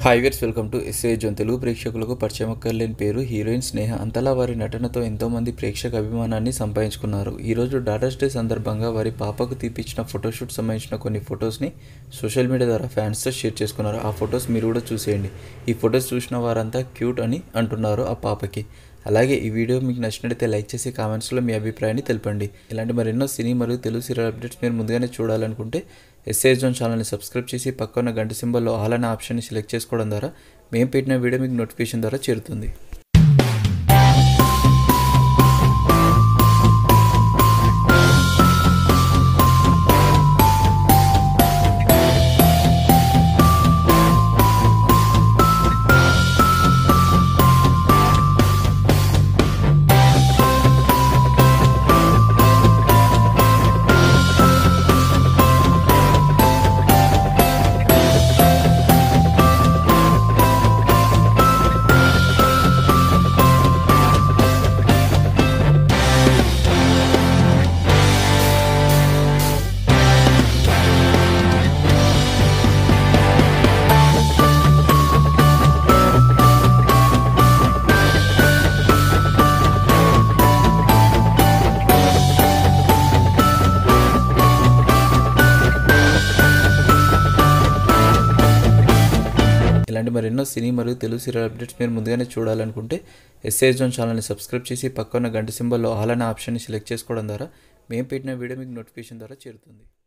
hi viewers welcome to SA zone Telugu ప్రేక్షకులకు పరిచయం అక్కర్లేని పేరు హీరోయిన్ స్నేహ అంతలా వారి నటనతో ఎంతోమంది ప్రేక్షక అభిమానాన్ని సంపాదించుకున్నారు ఈరోజు డాటర్స్ డే సందర్భంగా వారి పాపకు తీపిచ్చిన ఫోటోషూట్ సంబంధించిన కొన్ని ఫొటోస్ని సోషల్ మీడియా ద్వారా ఫ్యాన్స్తో షేర్ చేసుకున్నారు ఆ ఫొటోస్ మీరు కూడా చూసేయండి ఈ ఫొటోస్ చూసిన వారంతా క్యూట్ అని అంటున్నారు ఆ పాపకి అలాగే ఈ వీడియో మీకు నచ్చినట్లయితే లైక్ చేసి కామెంట్స్లో మీ అభిప్రాయాన్ని తెలపండి ఇలాంటి మరెన్నో సినీ మరియు తెలుగు సీరియల్ అప్డేట్స్ మీరు ముందుగానే చూడాలనుకుంటే ఎస్ఏ జోన్ ఛానల్ని సబ్స్క్రైబ్ చేసి పక్కన గంట సింబల్లో ఆల్ అనే ఆప్షన్ని సెలెక్ట్ చేసుకోవడం ద్వారా మేము పెట్టిన వీడియో మీకు నోటిఫికేషన్ ద్వారా చేరుతుంది ఇలాంటి మరెన్నో సినీ మరియు తెలుగు సీరియల్ అప్డేట్స్ మీరు ముందుగానే చూడాలనుకుంటే ఎస్ఏ జోన్ ఛానల్ని సబ్స్క్రైబ్ చేసి పక్కన గంట సింబల్లో ఆల్ అనే ఆప్షన్ని సెలెక్ట్ చేసుకోవడం ద్వారా మేము పెట్టిన వీడియో మీకు నోటిఫికేషన్ ద్వారా చేరుతుంది